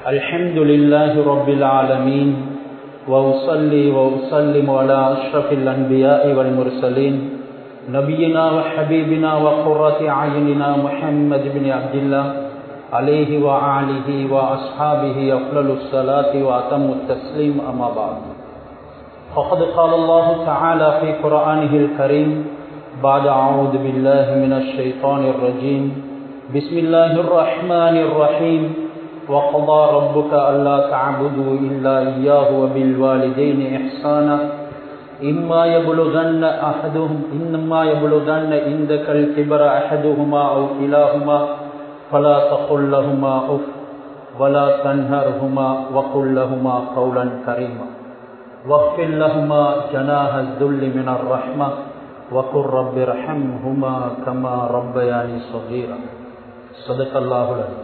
الحمد لله رب العالمين وأصلي وأسلم على أشرف الأنبياء والمرسلين نبينا وحبيبنا وقرة أعيننا محمد بن عبد الله عليه وآله وأصحابه أفضل الصلاة وأتم التسليم أما بعد فقد قال الله تعالى في قرآنه الكريم بعد أعوذ بالله من الشيطان الرجيم بسم الله الرحمن الرحيم وقضى ربك ألا تعبدوا إلا إياه وبالوالدين إحسانا إما يبلغن أحدهم إنما يبلغن عندك الكبر أحدهما أو كلاهما فلا تقل لهما أف ولا تنهرهما وقل لهما قولا كريما واغفر لهما جناح الذل من الرحمة وقل رب ارحمهما كما ربياني صغيرا صدق الله العظيم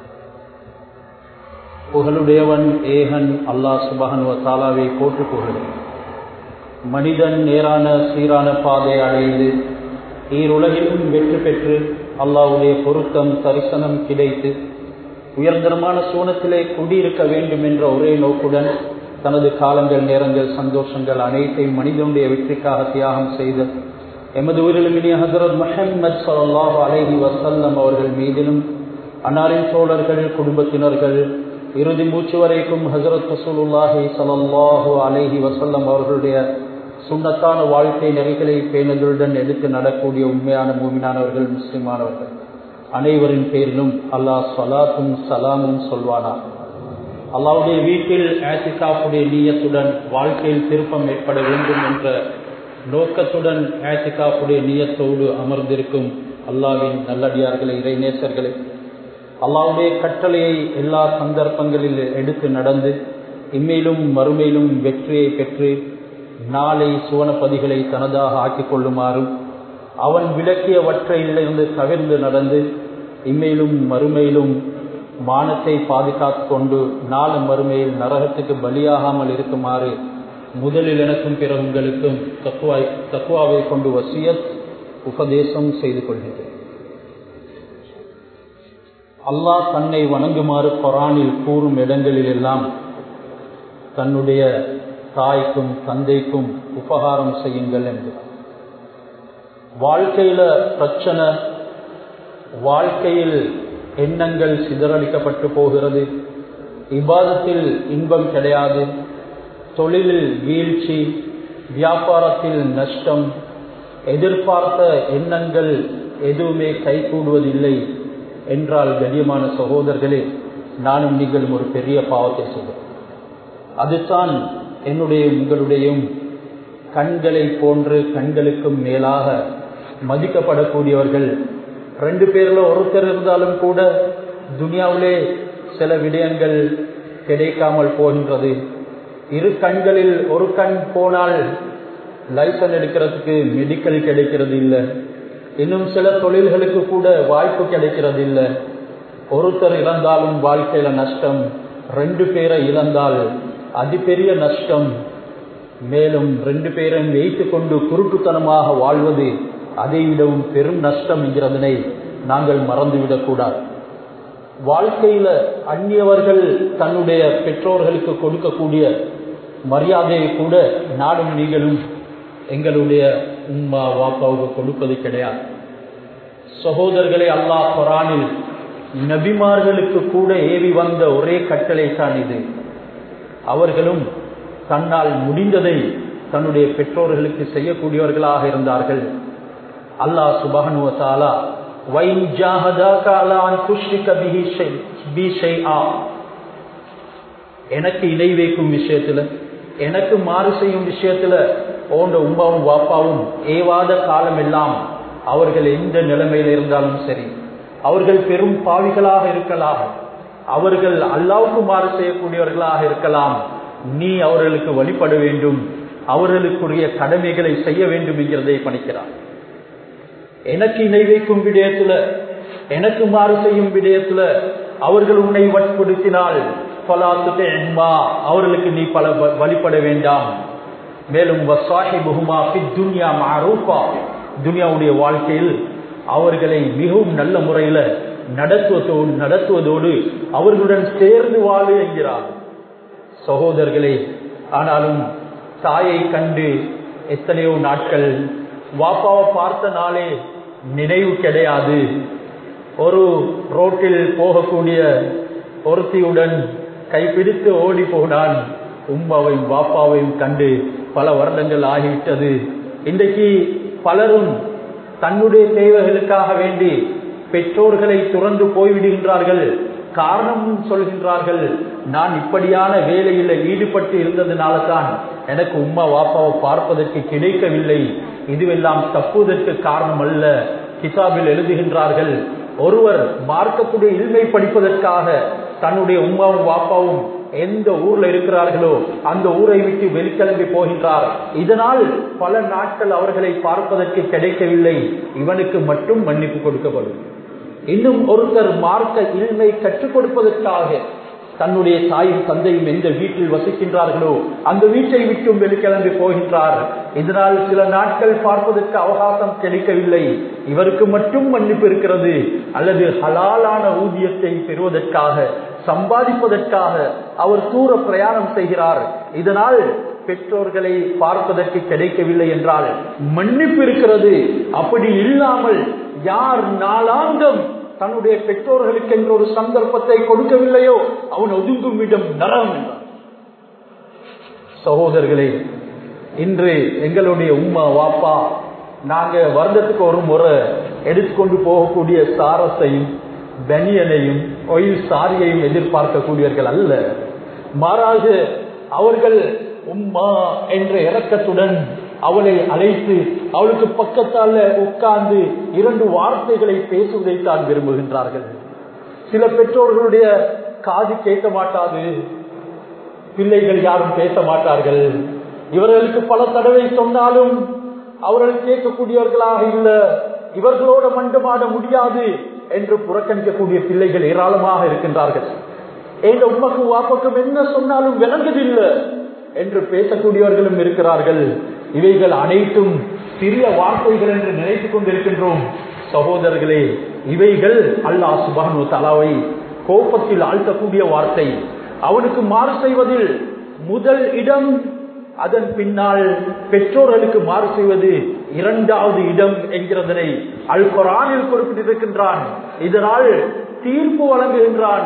புகழுடையவன் ஏகன் அல்லாஹ் சுபஹன் தாலாவை போட்டு புகழ் மனிதன் நேரான சீரான பாதை அடைந்து ஈருலகிலும் வெற்றி பெற்று அல்லாவுடைய பொருத்தம் தரிசனம் கிடைத்து உயர்தரமான சூனத்திலே குடியிருக்க வேண்டும் என்ற ஒரே நோக்குடன் தனது காலங்கள் நேரங்கள் சந்தோஷங்கள் அனைத்தையும் மனிதனுடைய வெற்றிக்காக தியாகம் செய்து எமது உயிரிலுமினிய ஹசரத் முஹம்மது சல்லாஹ் அலஹி வசல்லம் அவர்கள் மீதிலும் அன்னாரின் தோழர்கள் குடும்பத்தினர்கள் இறுதி மூச்சு வரைக்கும் ஹசரத் ரசூலுல்லாஹி சல்லாஹூ அலேஹி வசல்லம் அவர்களுடைய சுண்ணத்தான வாழ்க்கை நெறிகளை பேணுதலுடன் எடுத்து நடக்கூடிய உண்மையான மூமினானவர்கள் முஸ்லிமானவர்கள் அனைவரின் பேரிலும் அல்லாஹ் சலாத்தும் சலாமும் சொல்வானா அல்லாவுடைய வீட்டில் ஆத்திகாப்புடைய நீயத்துடன் வாழ்க்கையில் திருப்பம் ஏற்பட வேண்டும் என்ற நோக்கத்துடன் ஆத்திகாப்புடைய நீயத்தோடு அமர்ந்திருக்கும் அல்லாவின் நல்லடியார்களை இறைநேசர்களை அல்லாவுடைய கட்டளையை எல்லா சந்தர்ப்பங்களில் எடுத்து நடந்து இம்மையிலும் மறுமையிலும் வெற்றியை பெற்று நாளை சுவனப்பதிகளை தனதாக ஆக்கிக் கொள்ளுமாறும் அவன் விளக்கியவற்றையிலிருந்து தவிர்ந்து நடந்து இம்மையிலும் மறுமையிலும் மானத்தை பாதுகாத்து கொண்டு நாள மறுமையில் நரகத்துக்கு பலியாகாமல் இருக்குமாறு முதலில் எனக்கும் பிற உங்களுக்கும் தக்குவாய் தக்குவாவை கொண்டு வசியத் உபதேசம் செய்து கொள்கிறேன் அல்லாஹ் தன்னை வணங்குமாறு கொரானில் கூறும் இடங்களில் எல்லாம் தன்னுடைய தாய்க்கும் தந்தைக்கும் உபகாரம் செய்யுங்கள் என்று வாழ்க்கையில பிரச்சனை வாழ்க்கையில் எண்ணங்கள் சிதறடிக்கப்பட்டு போகிறது இபாதத்தில் இன்பம் கிடையாது தொழிலில் வீழ்ச்சி வியாபாரத்தில் நஷ்டம் எதிர்பார்த்த எண்ணங்கள் எதுவுமே கைகூடுவதில்லை என்றால் கண்ணியமான சகோதரர்களே நானும் நீங்களும் ஒரு பெரிய பாவத்தை செய்தோம் அதுதான் என்னுடைய உங்களுடையும் கண்களை போன்று கண்களுக்கும் மேலாக மதிக்கப்படக்கூடியவர்கள் ரெண்டு பேர்ல ஒருத்தர் இருந்தாலும் கூட துனியாவிலே சில விடயங்கள் கிடைக்காமல் போகின்றது இரு கண்களில் ஒரு கண் போனால் லைசன்ஸ் எடுக்கிறதுக்கு மெடிக்கல் கிடைக்கிறது இல்லை இன்னும் சில தொழில்களுக்கு கூட வாய்ப்பு கிடைக்கிறது இல்லை ஒருத்தர் இழந்தாலும் வாழ்க்கையில நஷ்டம் ரெண்டு பேரை இழந்தால் அது பெரிய நஷ்டம் மேலும் ரெண்டு பேரையும் வைத்து கொண்டு குருட்டுத்தனமாக வாழ்வது அதை விடவும் பெரும் நஷ்டம் என்கிறதனை நாங்கள் மறந்துவிடக்கூடாது வாழ்க்கையில அந்நியவர்கள் தன்னுடைய பெற்றோர்களுக்கு கொடுக்கக்கூடிய மரியாதையை கூட நாடும் நீங்களும் எங்களுடைய உம்மா வாப்பாவுக்கு கொடுப்பது கிடையாது சகோதரர்களை அல்லாஹ் குரானில் நபிமார்களுக்கு கூட ஏவி வந்த ஒரே கட்டளை தான் இது அவர்களும் தன்னால் முடிந்ததை தன்னுடைய பெற்றோர்களுக்கு செய்யக்கூடியவர்களாக இருந்தார்கள் அல்லாஹ் சுபகனுவத்தாலா வைன் எனக்கு இணை வைக்கும் விஷயத்துல எனக்கு மாறு செய்யும் விஷயத்துல போன்ற உமாவும் வாப்பாவும் ஏவாத காலம் எல்லாம் அவர்கள் எந்த நிலைமையில் இருந்தாலும் சரி அவர்கள் பெரும் பாவிகளாக இருக்கலாம் அவர்கள் அல்லாவுக்கு மாறு செய்யக்கூடியவர்களாக இருக்கலாம் நீ அவர்களுக்கு வழிபட வேண்டும் அவர்களுக்குரிய கடமைகளை செய்ய வேண்டும் என்கிறதை பணிக்கிறார் எனக்கு இணை வைக்கும் விடயத்துல எனக்கு மாறு செய்யும் விடயத்துல அவர்கள் உன்னை வற்புறுத்தினால் அவர்களுக்கு நீ பல வழிபட வேண்டாம் மேலும் துனியாவுடைய வாழ்க்கையில் அவர்களை மிகவும் நல்ல முறையில நடத்துவதோடு நடத்துவதோடு அவர்களுடன் சேர்ந்து வாழு என்கிறார் சகோதரர்களே ஆனாலும் தாயை கண்டு எத்தனையோ நாட்கள் வாப்பாவை பார்த்த நாளே நினைவு கிடையாது ஒரு ரோட்டில் போகக்கூடிய ஒருத்தியுடன் கைப்பிடித்து ஓடி போனான் உம்மாவையும் வாப்பாவையும் கண்டு பல வருடங்கள் ஆகிவிட்டது இன்றைக்கு பலரும் தன்னுடைய தேவைகளுக்காக வேண்டி பெற்றோர்களை துறந்து போய்விடுகின்றார்கள் காரணமும் சொல்கின்றார்கள் நான் இப்படியான வேலையில் ஈடுபட்டு இருந்ததுனால தான் எனக்கு உம்மா வாப்பாவை பார்ப்பதற்கு கிடைக்கவில்லை இதுவெல்லாம் தப்புவதற்கு காரணம் அல்ல கிதாபில் எழுதுகின்றார்கள் ஒருவர் மார்க்கக்கூடிய இல்மை படிப்பதற்காக தன்னுடைய உம்மாவும் வாப்பாவும் எந்த ஊர்ல இருக்கிறார்களோ அந்த ஊரை விட்டு வெளிக்கிளம்பி போகின்றார் இதனால் பல நாட்கள் அவர்களை பார்ப்பதற்கு கிடைக்கவில்லை இவனுக்கு மட்டும் மன்னிப்பு கொடுக்கப்படும் இன்னும் ஒருத்தர் மார்க்க இல்மை கற்றுக் கொடுப்பதற்காக தன்னுடைய தாயும் தந்தையும் எந்த வீட்டில் வசிக்கின்றார்களோ அந்த வீட்டை விட்டும் வெளிக்கிளம்பி போகின்றார் இதனால் சில நாட்கள் பார்ப்பதற்கு அவகாசம் கிடைக்கவில்லை இவருக்கு மட்டும் மன்னிப்பு இருக்கிறது அல்லது ஹலாலான ஊதியத்தை பெறுவதற்காக சம்பாதிப்பதற்காக அவர் தூர பிரயாணம் செய்கிறார் இதனால் பெற்றோர்களை பார்ப்பதற்கு கிடைக்கவில்லை என்றால் மன்னிப்பு இருக்கிறது அப்படி இல்லாமல் யார் நாளாந்தம் தன்னுடைய பெற்றோர்களுக்கு என்ற ஒரு சந்தர்ப்பத்தை கொடுக்கவில்லையோ அவன் ஒதுங்கும் இடம் நரம் என்றார் சகோதரர்களே இன்று எங்களுடைய உம்மா வாப்பா நாங்க வருடத்துக்கு ஒரு முறை எடுத்துக்கொண்டு போகக்கூடிய சாரத்தையும் பனியனையும் ஒயில் சாரியையும் எதிர்பார்க்கக்கூடியவர்கள் அல்ல மாறாக அவர்கள் உம்மா என்ற இறக்கத்துடன் அவளை அழைத்து அவளுக்கு பக்கத்தால உட்கார்ந்து இரண்டு வார்த்தைகளை பேசுவதை தான் விரும்புகின்றார்கள் சில பெற்றோர்களுடைய காது கேட்க மாட்டாது பிள்ளைகள் யாரும் பேச மாட்டார்கள் இவர்களுக்கு பல தடவை சொன்னாலும் அவர்கள் கேட்கக்கூடியவர்களாக இல்ல இவர்களோட மண்டமாட முடியாது என்று புறக்கணிக்கக்கூடிய பிள்ளைகள் ஏராளமாக இருக்கின்றார்கள் எங்க உமக்கும் வாப்பக்கும் என்ன சொன்னாலும் விளங்குதில்லை என்று பேசக்கூடியவர்களும் இருக்கிறார்கள் இவைகள் அனைத்தும் சிறிய வார்த்தைகள் என்று நினைத்துக் கொண்டிருக்கின்றோம் சகோதரர்களே இவைகள் அல்லாஹ் சுபானு தலாவை கோபத்தில் ஆழ்த்தக்கூடிய வார்த்தை அவனுக்கு மாறு செய்வதில் முதல் இடம் அதன் பின்னால் பெற்றோர்களுக்கு மாறு செய்வது இரண்டாவது இடம் என்கிறதனை அல் குரானில் குறிப்பிட்டிருக்கின்றான் இதனால் தீர்ப்பு வழங்குகின்றான்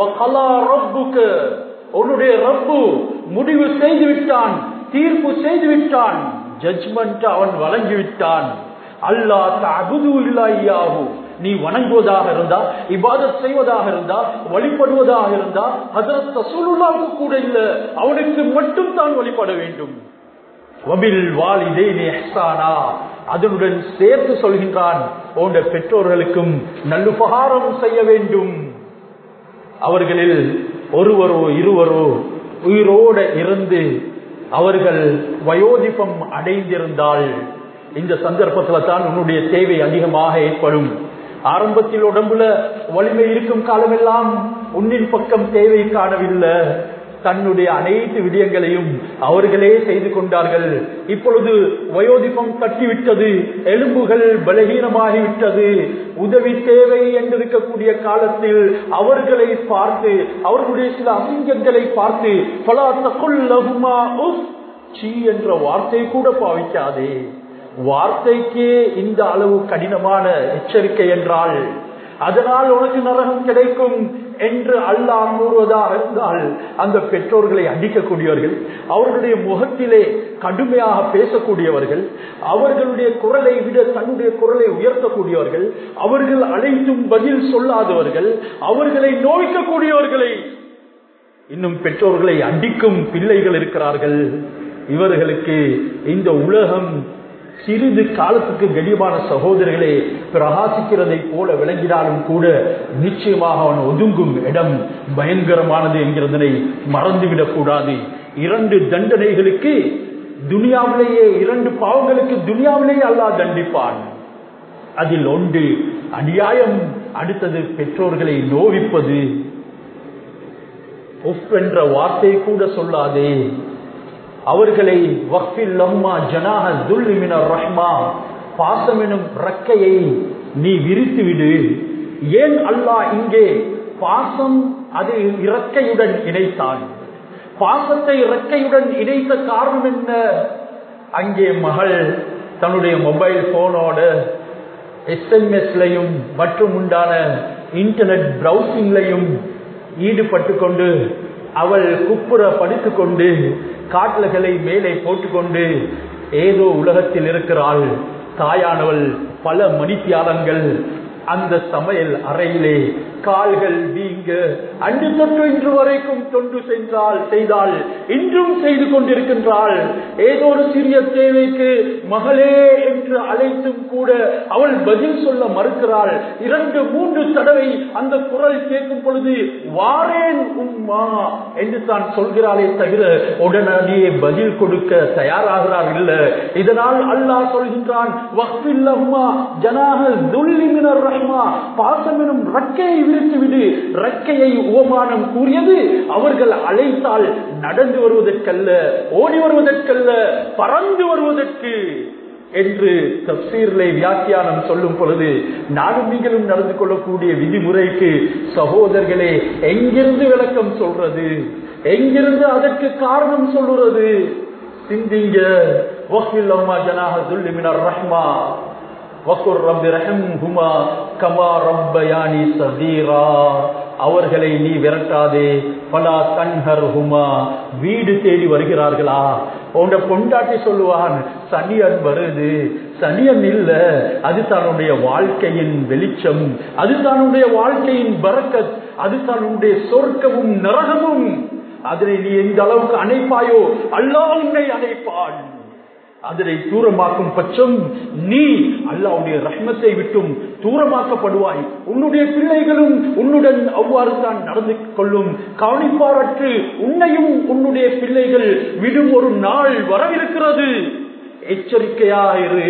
உன்னுடைய ரப்பு முடிவு செய்து விட்டான் தீர்ப்பு செய்து விட்டான் ஜட்ஜ்மெண்ட் அவன் வழங்கிவிட்டான் அல்லா தகுது இல்லாயாகு நீ வணங்குவதாக இருந்தா இபாதத் செய்வதாக இருந்தா வழிபடுவதாக இருந்தா ஹசரத் ரசூலுல்லாவுக்கு கூட இல்ல அவனுக்கு மட்டும் தான் வழிபட வேண்டும் வபில் வாலிதேனி இஹ்சானா அதனுடன் சேர்த்து சொல்கின்றான் போன்ற பெற்றோர்களுக்கும் நல்லுபகாரம் செய்ய வேண்டும் அவர்களில் ஒருவரோ இருவரோ உயிரோட இருந்து அவர்கள் வயோதிபம் அடைந்திருந்தால் இந்த சந்தர்ப்பத்தில் தான் உன்னுடைய தேவை அதிகமாக ஏற்படும் ஆரம்பத்தில் உடம்புல வலிமை இருக்கும் காலமெல்லாம் உன்னின் பக்கம் தேவை காணவில்லை தன்னுடைய அனைத்து விடயங்களையும் அவர்களே செய்து கொண்டார்கள் இப்பொழுது வயோதிபம் தட்டிவிட்டது எலும்புகள் பலகீனமாகிவிட்டது உதவி தேவை என்றிருக்கக்கூடிய காலத்தில் அவர்களை பார்த்து அவர்களுடைய சில அசிங்கங்களை பார்த்து பலாத்தகுல்லகுமா உஃப் சீ என்ற வார்த்தை கூட பாவிக்காதே வார்த்தைக்கே இந்த அளவு கடினமான எச்சரிக்கை என்றால் அதனால் உனக்கு நரகம் கிடைக்கும் என்று அல்லாஹ் கூறுவதாக இருந்தால் அந்த பெற்றோர்களை அடிக்கக்கூடியவர்கள் அவர்களுடைய முகத்திலே கடுமையாக பேசக்கூடியவர்கள் அவர்களுடைய குரலை விட தன்னுடைய குரலை உயர்த்தக்கூடியவர்கள் அவர்கள் அழைத்தும் பதில் சொல்லாதவர்கள் அவர்களை நோய்க்கக்கூடியவர்களை இன்னும் பெற்றோர்களை அடிக்கும் பிள்ளைகள் இருக்கிறார்கள் இவர்களுக்கு இந்த உலகம் சிறிது காலத்துக்கு கடியமான சகோதரர்களே பிரகாசிக்கிறதை போல விளங்கினாலும் கூட நிச்சயமாக அவன் ஒதுங்கும் இடம் பயங்கரமானது என்கிறதனை மறந்துவிடக் கூடாது இரண்டு தண்டனைகளுக்கு துனியாவிலேயே இரண்டு பாவங்களுக்கு துனியாவிலேயே அல்லாஹ் தண்டிப்பான் அதில் ஒன்று அநியாயம் அடுத்தது பெற்றோர்களை நோவிப்பது உஃப் என்ற வார்த்தை கூட சொல்லாதே அவர்களை வக்ஃபில் லம்மா ஜனாஹ துல்லிமினர் ரஹ்மா பாசம் எனும் ரக்கையை நீ விரித்து விடு ஏன் அல்லாஹ் இங்கே பாசம் அது இறக்கையுடன் இணைத்தான் பாசத்தை இறக்கையுடன் இணைத்த காரணம் என்ன அங்கே மகள் தன்னுடைய மொபைல் போனோட எஸ்எம்எஸ்லையும் மற்றும் உண்டான இன்டர்நெட் பிரவுசிங்லையும் ஈடுபட்டு கொண்டு அவள் குப்புற படித்துக் கொண்டு காட்டல்களை மேலே போட்டுக்கொண்டு ஏதோ உலகத்தில் இருக்கிறாள் தாயானவள் பல மணித்தியாலங்கள் அந்த சமையல் அறையிலே கால்கள் வீங்க அன்று தொற்று இன்று வரைக்கும் தொண்டு சென்றால் செய்தால் இன்றும் செய்து கொண்டிருக்கின்றாள் ஏதோ ஒரு சிறிய தேவைக்கு மகளே என்று அழைத்தும் கூட அவள் பதில் சொல்ல மறுக்கிறாள் இரண்டு மூன்று தடவை அந்த குரல் கேட்கும் பொழுது வாரேன் உம்மா என்று தான் சொல்கிறாளே தவிர உடனடியே பதில் கொடுக்க தயாராகிறார் இல்ல இதனால் அல்லாஹ் சொல்கின்றான் வக்ஃபில்லஹுமா ஜனாஹ துல்லி மினர் ரஹ்மா பாசம் எனும் ரக்கையை விரித்து விடு ரக்கையை உபமானம் கூறியது அவர்கள் அழைத்தால் நடந்து வருவதற்கல்ல ஓடி வருவதற்கல்ல பறந்து வருவதற்கு என்று தப்சீர்லை வியாக்கியானம் சொல்லும் பொழுது நானும் நீங்களும் நடந்து கொள்ளக்கூடிய விதிமுறைக்கு சகோதரர்களே எங்கிருந்து விளக்கம் சொல்றது எங்கிருந்து அதற்கு காரணம் சொல்லுறது சிந்திங்க வஹ்வில்லஹுமா ஜனாஹ துல்லி மினர் ரஹ்மா வக்குர் ரப்பி ரஹம்ஹுமா கமா ரப்பயானி சதீரா அவர்களை நீ விரட்டாதே பலா கண்ஹர் ஹுமா வீடு தேடி வருகிறார்களா உன்னை பொண்டாட்டி சொல்லுவான் சனியன் வருது சனியன் இல்ல அது தன்னுடைய வாழ்க்கையின் வெளிச்சம் அது தன்னுடைய வாழ்க்கையின் பறக்கத் அது தன்னுடைய சொர்க்கமும் நரகமும் அதனை நீ எந்த அளவுக்கு அணைப்பாயோ அல்லாஹ் உன்னை அணைப்பான் அதனை தூரமாக்கும் பட்சம் நீ அல்லாவுடைய ரஹ்மத்தை விட்டும் தூரமாக்கப்படுவாய் உன்னுடைய பிள்ளைகளும் உன்னுடன் அவ்வாறு தான் நடந்து கொள்ளும் கவனிப்பாரற்று உன்னையும் உன்னுடைய பிள்ளைகள் விடும் ஒரு நாள் வரவிருக்கிறது எச்சரிக்கையாயிரு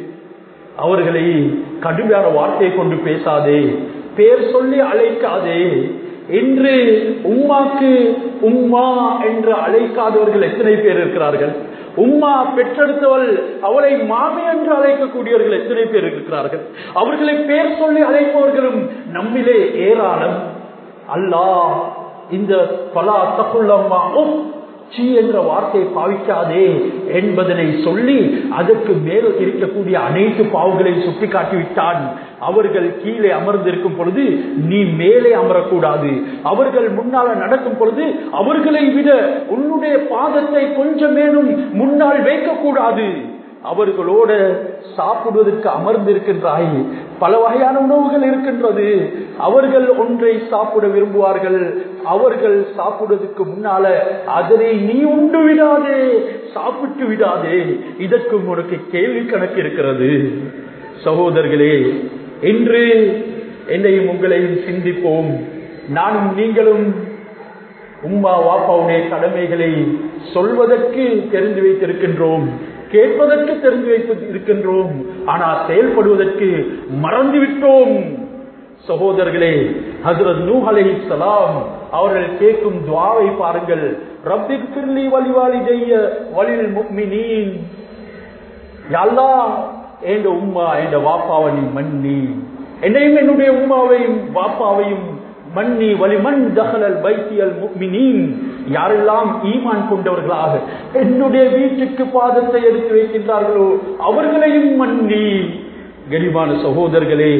அவர்களை கடுமையான வார்த்தையை கொண்டு பேசாதே பேர் சொல்லி அழைக்காதே இன்று உம்மாக்கு உம்மா என்று அழைக்காதவர்கள் எத்தனை பேர் இருக்கிறார்கள் உம்மா பெற்றெடுத்தவள் அவளை மாமி என்று அழைக்கக்கூடியவர்கள் எத்தனை பேர் இருக்கிறார்கள் அவர்களை பேர் சொல்லி அழைப்பவர்களும் நம்மிலே ஏராளம் அல்லாஹ் இந்த பலா தப்புள்ளம்மா சி என்ற வார்த்தையை பாவிக்காதே என்பதனை சொல்லி அதற்கு மேல் இருக்கக்கூடிய அனைத்து பாவங்களையும் சுட்டிக்காட்டி விட்டான் அவர்கள் கீழே அமர்ந்திருக்கும் பொழுது நீ மேலே அமரக்கூடாது அவர்கள் முன்னால நடக்கும் பொழுது அவர்களை விட உன்னுடைய பாதத்தை கொஞ்சமேனும் முன்னால் வைக்கக்கூடாது அவர்களோட சாப்பிடுவதற்கு அமர்ந்திருக்கின்றாய் பல வகையான உணவுகள் இருக்கின்றது அவர்கள் ஒன்றை சாப்பிட விரும்புவார்கள் அவர்கள் சாப்பிடுவதற்கு முன்னால அதனை நீ உண்டு விடாதே சாப்பிட்டு விடாதே இதற்கும் உனக்கு கேள்வி கணக்கு இருக்கிறது சகோதரர்களே இன்று என்னையும் உங்களையும் சிந்திப்போம் நானும் நீங்களும் உம்மா வாப்பாவுடைய கடமைகளை சொல்வதற்கு தெரிந்து வைத்திருக்கின்றோம் கேட்பதற்கு தெரிந்து வைத்து இருக்கின்றோம் ஆனால் செயல்படுவதற்கு மறந்துவிட்டோம் சகோதரர்களே ஹசரத் நூ அலை சலாம் அவர்கள் கேட்கும் துவாவை பாருங்கள் ரப்பிக் பிர்லி வலிவாலி ஜெய்ய வலில் முக்மினீன் யல்லா என்ற உம்மா என்ற வாப்பாவை நீ மன்னி என்னையும் என்னுடைய உம்மாவையும் வாப்பாவையும் மன்னி வலிமன் தகலல் பைத்தியல் முக்மினீன் யாரெல்லாம் ஈமான் கொண்டவர்களாக என்னுடைய வீட்டுக்கு பாதத்தை எடுத்து வைக்கின்றார்களோ அவர்களையும் மன்னி கனிமான சகோதரர்களே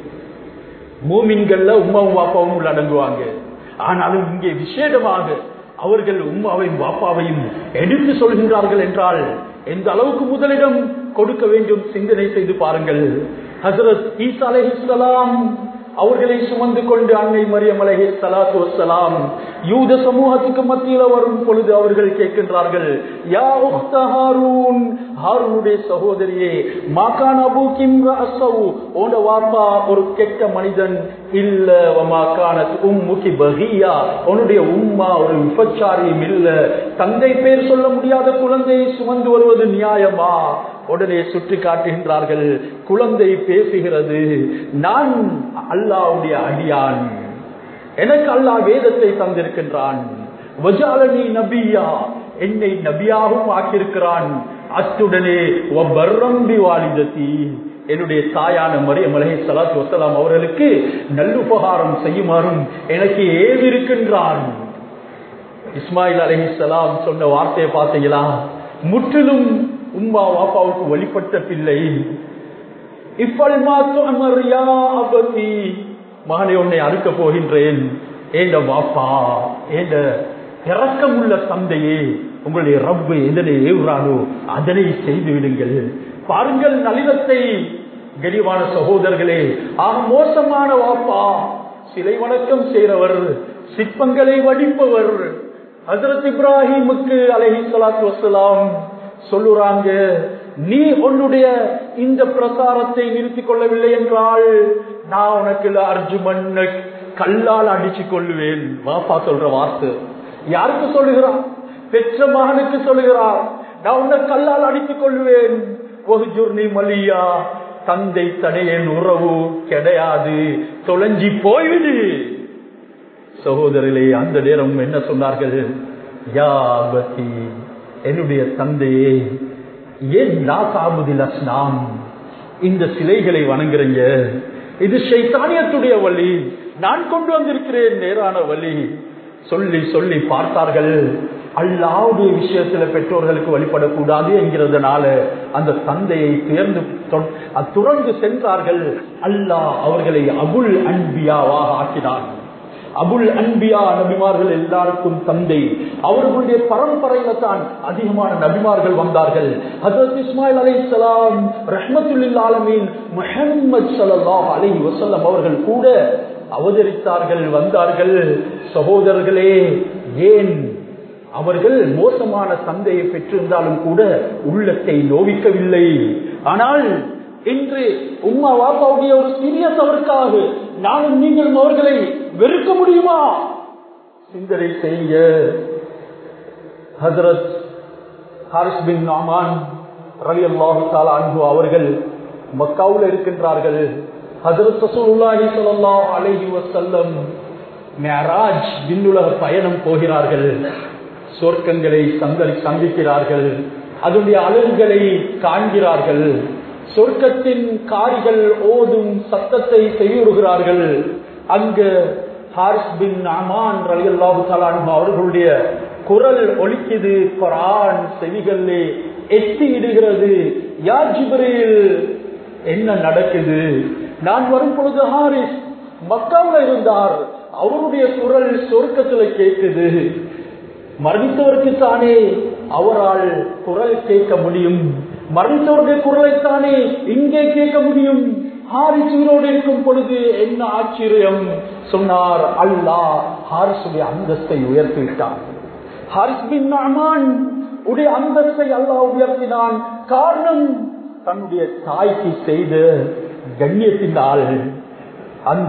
மூமின்கள்ல உமாவும் வாப்பாவும் உள்ள அடங்குவாங்க ஆனாலும் இங்கே விசேடமாக அவர்கள் உம்மாவையும் வாப்பாவையும் எடுத்து சொல்கின்றார்கள் என்றால் எந்த அளவுக்கு முதலிடம் கொடுக்க வேண்டும் சிந்தனை செய்து பாருங்கள் ஹசரத் ஈசா அலைஹிஸ்ஸலாம் அவர்களை சுமந்து கொண்டு அன்னை மரியம் அலஹி சலாத்து வசலாம் யூத சமூகத்துக்கு மத்தியில வரும் பொழுது அவர்கள் கேட்கின்றார்கள் யா உக்த ஹாரூன் ஹாரூனுடைய சகோதரியே மாகான் அபு கிம்ர அசவு ஓட வாப்பா ஒரு கெட்ட மனிதன் இல்ல மாகான உம்முகி பகியா உன்னுடைய உம்மா ஒரு விபச்சாரியும் இல்ல தந்தை பேர் சொல்ல முடியாத குழந்தையை சுமந்து வருவது நியாயமா உடனே சுற்றி காட்டுகின்றார்கள் குழந்தை பேசுகிறது நான் அல்லாவுடைய அடியான் எனக்கு அல்லாஹ் வேதத்தை தந்திருக்கின்றான் வஜாலனி நபியா என்னை நபியாகவும் ஆக்கியிருக்கிறான் அத்துடனே வர்ரம்பி வாலிதத்தி என்னுடைய தாயான மரியம் அலஹி சலாத்து வசலாம் அவர்களுக்கு நல்லுபகாரம் செய்யுமாறும் எனக்கு ஏவிருக்கின்றான் இஸ்மாயில் அலஹி சலாம் சொன்ன வார்த்தையை பார்த்தீங்களா முற்றிலும் உம்மா வாப்பாவுக்கு வழிபட்ட பிள்ளை இப்பல் மாத்தி மகனை உன்னை அறுக்க போகின்றேன் ஏண்ட வாப்பா ஏண்ட இறக்கமுள்ள தந்தையே உங்களுடைய ரப்பு எதனை ஏவுறானோ அதனை செய்து விடுங்கள் பாருங்கள் நளினத்தை கரிவான சகோதரர்களே ஆக மோசமான வாப்பா சிலை வணக்கம் செய்கிறவர் சிற்பங்களை வடிப்பவர் ஹசரத் இப்ராஹிமுக்கு அலஹி சலாத்து வசலாம் சொல்லுறாங்க நீ உன்னுடைய இந்த பிரசாரத்தை நிறுத்திக் கொள்ளவில்லை என்றால் நான் உனக்கு அர்ஜுமன் கல்லால் அடிச்சு கொள்ளுவேன் வாப்பா சொல்ற வார்த்தை யாருக்கு சொல்லுகிறான் பெற்ற மகனுக்கு சொல்லுகிறார் நான் உன்னை கல்லால் அடித்துக் கொள்வேன் ஒஹுஜுர்னி மலியா தந்தை தடையன் உறவு கிடையாது தொலைஞ்சி போய்விடு சகோதரிலே அந்த நேரம் என்ன சொன்னார்கள் யாபதி என்னுடைய தந்தையே ஏன் லா காபுதில் அஸ்லாம் இந்த சிலைகளை வணங்குறீங்க இது சைத்தானியத்துடைய வழி நான் கொண்டு வந்திருக்கிறேன் நேரான வழி சொல்லி சொல்லி பார்த்தார்கள் அல்லாவுடைய விஷயத்துல பெற்றோர்களுக்கு வழிபடக்கூடாது என்கிறதுனால அந்த தந்தையை தேர்ந்து துறந்து சென்றார்கள் அல்லாஹ் அவர்களை அபுல் அன்பியாவாக ஆக்கினார் அபுல் அன்பியா நபிமார்கள் எல்லாருக்கும் தந்தை அவர்களுடைய பரம்பரையில தான் அதிகமான நபிமார்கள் வந்தார்கள் ஹசரத் இஸ்மாயில் அலை சலாம் ரஹமத்துல்லில் ஆலமீன் முஹம்மது சல்லாஹ் அலை வசல்லம் அவர்கள் கூட அவதரித்தார்கள் வந்தார்கள் சகோதரர்களே ஏன் அவர்கள் மோசமான தந்தையை பெற்றிருந்தாலும் கூட உள்ளத்தை நோவிக்கவில்லை ஆனால் இன்று உம்மா வாப்பாவுடைய ஒரு சிறிய தவறுக்காக நானும் நீங்களும் அவர்களை வெறுக்க முடியுமா சிந்தனை செய்ய ஹசரத் ஹாரிஸ் பின் நாமான் ரவி அல்லாஹு தாலா அன்பு அவர்கள் மக்காவில் இருக்கின்றார்கள் ஹசரத் சசூல்லாஹி சொல்லா அலஹி வசல்லம் மேராஜ் விண்ணுலக பயணம் போகிறார்கள் சொர்க்கங்களை சந்தரி சந்திக்கிறார்கள் அதனுடைய அழகுகளை காண்கிறார்கள் சொர்க்கத்தின் காரிகள் ஓதும் சத்தத்தை செய்யுறுகிறார்கள் அங்கு ஹாரிஸ் பின் அமான் அலி அல்லாஹு தலான் அவர்களுடைய குரல் ஒலிக்குது குரான் செவிகளிலே எட்டி இடுகிறது யார் ஜிப்ரீல் என்ன நடக்குது நான் வரும் பொழுது ஹாரிஸ் மக்காவில் இருந்தார் அவருடைய குரல் சொர்க்கத்துல கேட்குது மரணித்தவருக்கு தானே அவரால் குரல் கேட்க முடியும் மரணித்தவருடைய குரலைத்தானே இங்கே கேட்க முடியும் ஹாரிஸ் உயிரோடு இருக்கும் பொழுது என்ன ஆச்சரியம் சொன்னார் அல்லாஹ் ஹாரிசுடைய அந்தஸ்தை உயர்த்தி விட்டார் ஹாரிஸ் பின் அமான் உடைய அந்தஸ்தை அல்லாஹ் உயர்த்தினான் காரணம் தன்னுடைய தாய்க்கு செய்த கண்ணியத்தினால் அந்த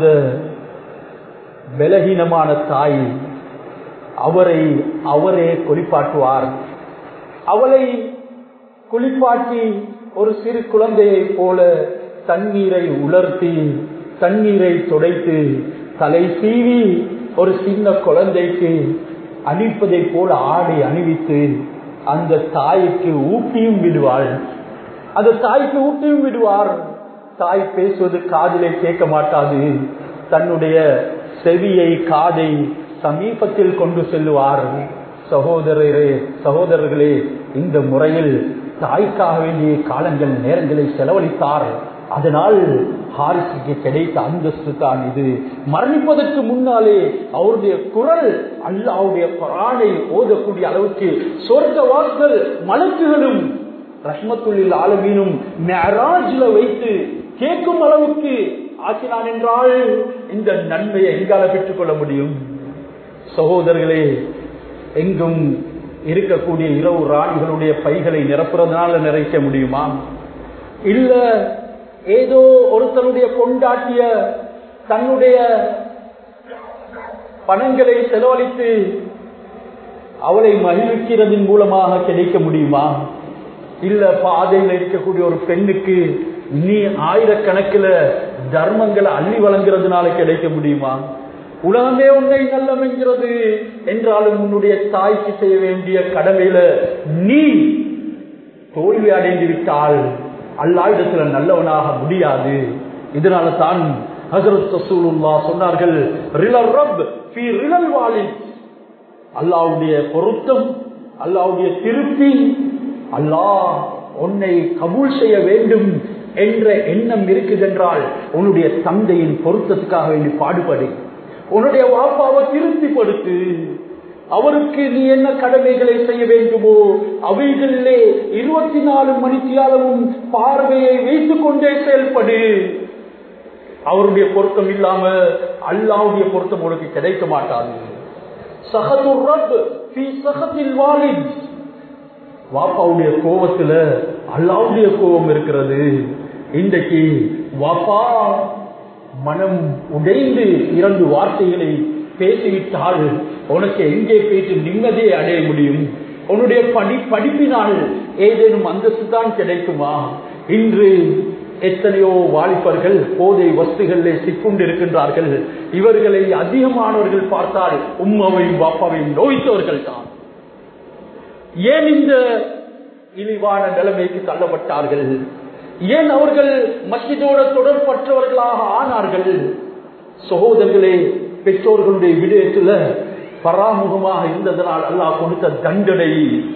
பலகீனமான தாய் அவரை அவரே குளிப்பாட்டுவார் அவளை குளிப்பாட்டி ஒரு சிறு குழந்தையை போல தண்ணீரை உலர்த்தி தண்ணீரை துடைத்து தலை சீவி ஒரு சின்ன குழந்தைக்கு அணிப்பதை போல ஆடை அணிவித்து அந்த தாய்க்கு ஊட்டியும் விடுவாள் அந்த தாய்க்கு ஊட்டியும் விடுவார் தாய் பேசுவது காதிலே கேட்க மாட்டாது தன்னுடைய செவியை காதை சமீபத்தில் கொண்டு செல்லுவார் சகோதரரே சகோதரர்களே இந்த முறையில் தாய்க்காக வேண்டிய காலங்கள் நேரங்களை செலவழித்தார் அதனால் ஹாரிசுக்கு கிடைத்த அந்தஸ்து தான் இது மரணிப்பதற்கு முன்னாலே அவருடைய குரல் அல்லாவுடைய குரானை ஓதக்கூடிய அளவுக்கு சொர்க்க வாக்கள் மலக்குகளும் ரஹ்மத்துள்ளில் ஆலமீனும் மேராஜ்ல வைத்து கேட்கும் அளவுக்கு ஆக்கினான் என்றால் இந்த நன்மையை எங்கால பெற்றுக் கொள்ள முடியும் சகோதரர்களே எங்கும் இருக்கக்கூடிய இரவு ராணிகளுடைய பைகளை நிரப்புறதுனால நிறைக்க முடியுமா இல்ல ஏதோ ஒருத்தனுடைய கொண்டாட்டிய தன்னுடைய பணங்களை செலவழித்து அவளை மகிழ்க்கிறதன் மூலமாக கிடைக்க முடியுமா இல்ல பாதையில் இருக்கக்கூடிய ஒரு பெண்ணுக்கு நீ ஆயிரக்கணக்கில் தர்மங்களை அள்ளி வழங்குறதுனால கிடைக்க முடியுமா உலகமே உன்னை நல்லமெங்கிறது என்றாலும் உன்னுடைய தாய்க்கு செய்ய வேண்டிய கடமையில நீ தோல்வி அடைந்து விட்டால் அல்லாவிடத்துல நல்லவனாக முடியாது இதனால தான் ஹசரத் ரசூலுல்லா சொன்னார்கள் ரிலல் ரப் ஃபீ ரிலல் வாலித் அல்லாவுடைய பொருத்தம் அல்லாவுடைய திருப்தி அல்லாஹ் உன்னை கபூல் செய்ய வேண்டும் என்ற எண்ணம் இருக்குதென்றால் உன்னுடைய தந்தையின் பொருத்தத்துக்காக வேண்டி பாடுபடு உன்னுடைய வாப்பாவை திருப்திப்படுத்து அவருக்கு நீ என்ன கடமைகளை செய்ய வேண்டுமோ அவைகளிலே இருபத்தி நாலு மணித்தியாலமும் பார்வையை வைத்துக் கொண்டே செயல்படு அவருடைய பொருத்தம் இல்லாம அல்லாவுடைய பொருத்தம் உனக்கு கிடைக்க மாட்டாது சகதுர் ரப் ஃபீ சகத்தில் வாலித் வாப்பாவுடைய கோபத்துல அல்லாவுடைய கோபம் இருக்கிறது இன்றைக்கு வாப்பா மனம் உடைந்து இரண்டு வார்த்தைகளை பேசிவிட்டால் உனக்கு எங்கே பேசி நிம்மதியை அடைய முடியும் உன்னுடைய படி படிப்பினால் ஏதேனும் அந்தஸ்து தான் கிடைக்குமா இன்று எத்தனையோ வாலிபர்கள் போதை வஸ்துகளிலே சிக்குண்டு இருக்கின்றார்கள் இவர்களை அதிகமானவர்கள் பார்த்தால் உம்மாவையும் பாப்பாவையும் நோய்த்தவர்கள் தான் ஏன் இந்த இழிவான நிலைமைக்கு தள்ளப்பட்டார்கள் ஏன் அவர்கள் மஸ்ஜிதோட தொடர்பற்றவர்களாக ஆனார்கள் சகோதரர்களே பெற்றோர்களுடைய விடயத்துல பராமுகமாக இருந்ததனால் அல்லாஹ் கொடுத்த தண்டனை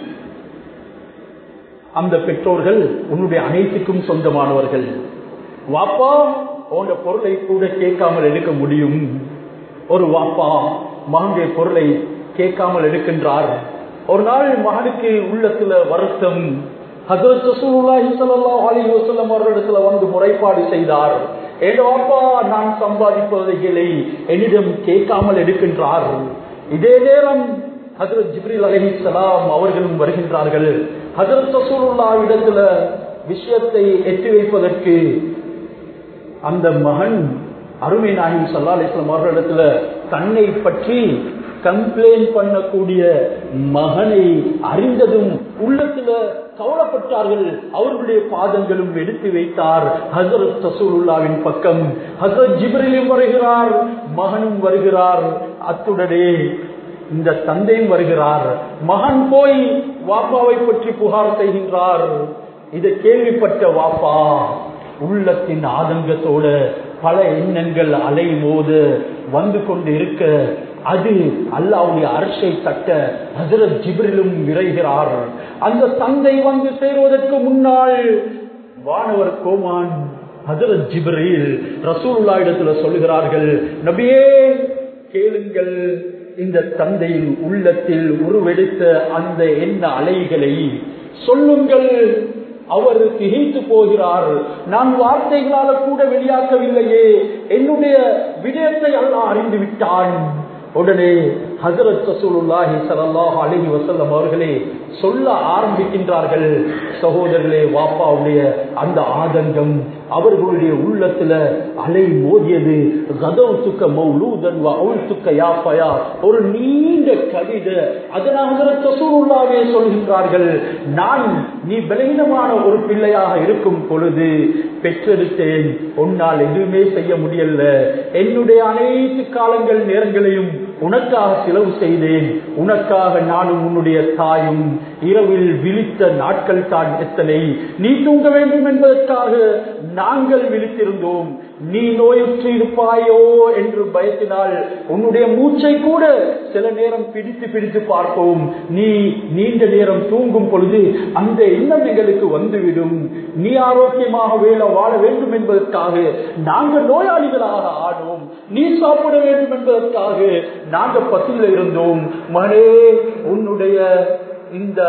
அந்த பெற்றோர்கள் உன்னுடைய அனைத்துக்கும் சொந்தமானவர்கள் வாப்பா உன்னுடைய பொருளை கூட கேட்காமல் எடுக்க முடியும் ஒரு வாப்பா மகனுடைய பொருளை கேட்காமல் எடுக்கின்றார் ஒரு நாள் மகனுக்கு உள்ளத்துல வருத்தம் அவர்களிடத்துல வந்து முறைப்பாடு செய்தார் என் வாப்பா நான் சம்பாதிப்பவைகளை என்னிடம் கேட்காமல் எடுக்கின்றார் இதே நேரம் ஹசரத் ஜிப்ரில் அலஹி சலாம் அவர்களும் வருகின்றார்கள் ஹசரத் சசூலுல்லா இடத்துல விஷயத்தை எட்டி வைப்பதற்கு அந்த மகன் அருமை நாயகம் சல்லா அலிஸ்லாம் அவர்களிடத்துல தன்னை பற்றி கம்ப்ளைண்ட் பண்ணக்கூடிய மகனை அறிந்ததும் உள்ளத்துல கவலைப்பட்டார்கள் அவர்களுடைய பாதங்களும் எடுத்து வைத்தார் ஹசரத் சசூலுல்லாவின் பக்கம் ஹசரத் ஜிப்ரிலும் வருகிறார் மகனும் வருகிறார் அத்துடனே இந்த தந்தையும் வருகிறார் மகன் போய் வாப்பாவை பற்றி புகார் செய்கின்றார் இதை கேள்விப்பட்ட வாப்பா உள்ளத்தின் ஆதங்கத்தோட பல எண்ணங்கள் அலைமோது வந்து கொண்டு இருக்க அது அல்லாவுடைய அரசை தட்ட ஹசரத் ஜிப்ரிலும் விரைகிறார் அந்த தந்தை வந்து சேருவதற்கு முன்னால் வானவர் கோமான் ஹசரத் ஜிப்ரில் ரசூல்லா இடத்துல சொல்லுகிறார்கள் நபியே கேளுங்கள் இந்த தந்தையின் உள்ளத்தில் உருவெடுத்த அந்த எண்ண அலைகளை சொல்லுங்கள் அவர் திகைத்து போகிறார் நான் வார்த்தைகளால கூட வெளியாக்கவில்லையே என்னுடைய விடயத்தை அல்ல அறிந்து விட்டான் உடனே ஹசரத் ரசூலுல்லாஹி ஸல்லல்லாஹு அலைஹி வஸல்லம் அவர்களே சொல்ல ஆரம்பிக்கின்றார்கள் சகோதரர்களே வாப்பாவுடைய அந்த ஆதங்கம் அவர்களுடைய உள்ளத்துல அலை மோதியது கதவுத்துக்க மௌலூதன் அவுழ்த்துக்க யாப்பயா ஒரு நீண்ட கவிதை அதனால் ஹசரத் ரசூலுல்லாவே சொல்கின்றார்கள் நான் நீ பலகீனமான ஒரு பிள்ளையாக இருக்கும் பொழுது பெற்றெடுத்தேன் உன்னால் எதுவுமே செய்ய முடியல என்னுடைய அனைத்து காலங்கள் நேரங்களையும் உனக்காக செலவு செய்தேன் உனக்காக நானும் உன்னுடைய தாயும் இரவில் விழித்த நாட்கள் தான் எத்தனை நீ தூங்க வேண்டும் என்பதற்காக நாங்கள் விழித்திருந்தோம் நீ நோயுற்று இருப்பாயோ என்று பயத்தினால் உன்னுடைய மூச்சை கூட சில நேரம் பிடித்து பிடித்து பார்ப்போம் நீ நீண்ட நேரம் தூங்கும் பொழுது அந்த எண்ணம் எங்களுக்கு வந்துவிடும் நீ ஆரோக்கியமாக வேலை வாழ வேண்டும் என்பதற்காக நாங்கள் நோயாளிகளாக ஆனோம் நீ சாப்பிட வேண்டும் என்பதற்காக நாங்கள் பசியில் இருந்தோம் மனே உன்னுடைய இந்த